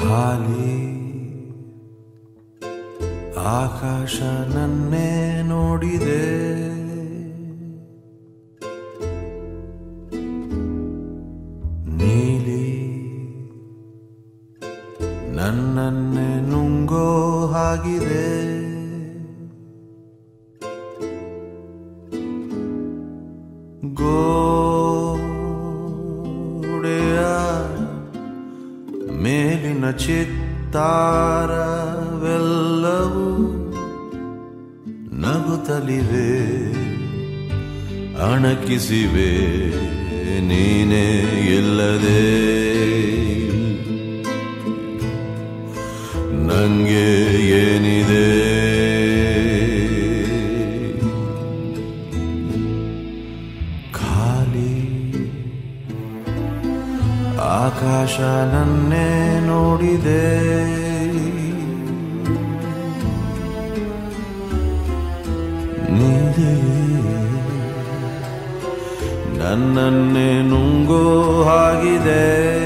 ಖಾಲಿ ಆಕಾಶ ನನ್ನೇ ನೋಡಿದೆ ನೀಲಿ ನನ್ನನ್ನೇ ನುಂಗೋ ಹಾಗಿದೆ ಗೋಡೆಯ ಮೇಲಿನ ಚಿತ್ತಾರವೆಲ್ಲವೂ ನಗುತ್ತಲಿವೆ ಅಣಕಿಸಿವೆ ನೀನೇ ಇಲ್ಲದೆ ನಂಗೆ ಏನಿದೆ ಖಾಲಿ ಆಕಾಶ ನನ್ನೇ ನೋಡಿದೆ ನೀರೇ ನನ್ನನ್ನೇ ನುಂಗೋ ಹಾಗಿದೆ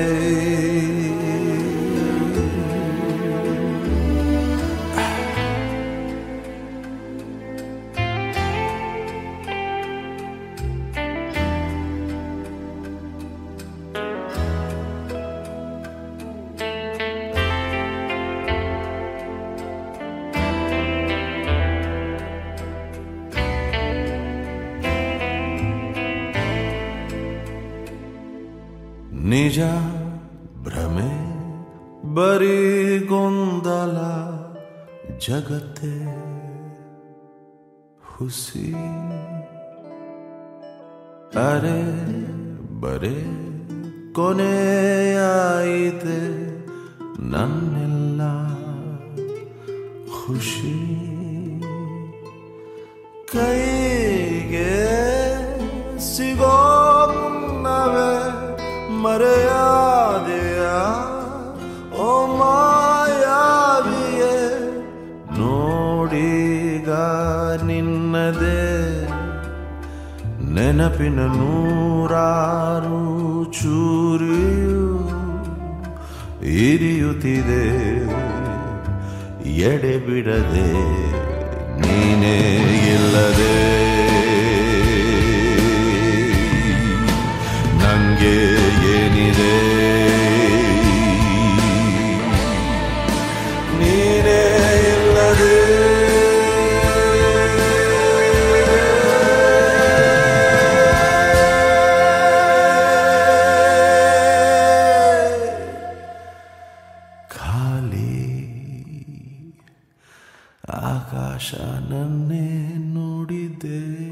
ನಿಜ ಭ್ರಮೆ ಬರೀ ಗೊಂದಲ ಜಗತ್ತೇ ಹುಸಿ ಅರೆ ಬರೇ ಕೊನೆಯಾಯಿತೆ ನನ್ನೆಲ್ಲ ಖುಷಿ ಕೈಗೆ ಸಿಗೋ ಮುನ್ನವೇ ಮರೆಯಾದೆಯ ಓ ಮಾಯಾವಿಯೇ ನೋಡೀಗ ನಿನ್ನದೇ ನೆನಪಿನ ನೂರಾರು ಚೂರಿಯು ಇರಿಯುತ್ತಿದೆ ಎಡೆ ಬಿಡದೆ ನೀನೇ ಇಲ್ಲದೆ ನಂಗೆ ಏನಿದೆ ನೀನೇ ಇಲ್ಲದೆ ಖಾಲಿ ಆಕಾಶ ನನ್ನೇ ನೋಡಿದೆ